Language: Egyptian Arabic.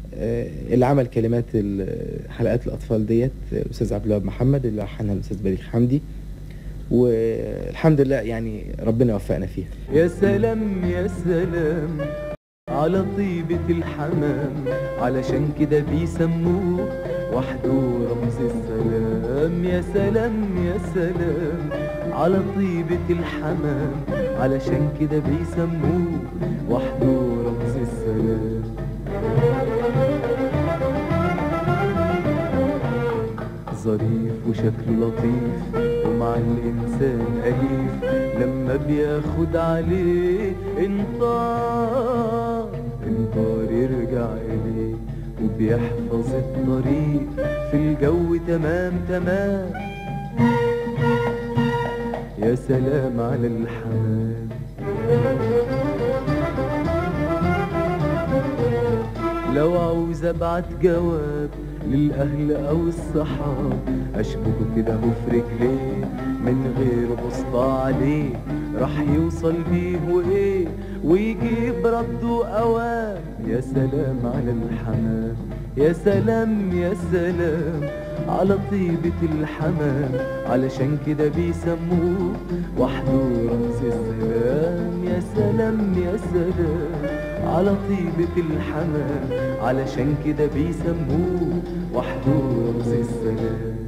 آه، اللي عمل كلمات ال- حلقات الأطفال ديت الأستاذ عبد الوهاب محمد اللي لحنها الأستاذ بليغ حمدي والحمد لله يعني ربنا وفقنا فيها يا سلام يا سلام على طيبة الحمام علشان كده بيسموه وحده رمز السلام يا سلام يا سلام على طيبة الحمام علشان كده بيسموه وحده رمز السلام ظريف وشكله لطيف ومع الإنسان أليف لما بياخد عليه انطار انطار يرجع إليه وبيحفظ الطريق في الجو تمام تمام يا سلام على الحمام لو عاوز ابعت جواب للاهل او الصحاب اشبكه كده هو في رجليه من غير بسطة عليه راح يوصل بيه وايه ويجيب رده اوام يا سلام على الحمام يا سلام يا سلام على طيبة الحمام علشان كده بيسموه وحده رمز السلام يا سلام يا سلام على طيبة الحمام علشان كده بيسموه وحده رمز السلام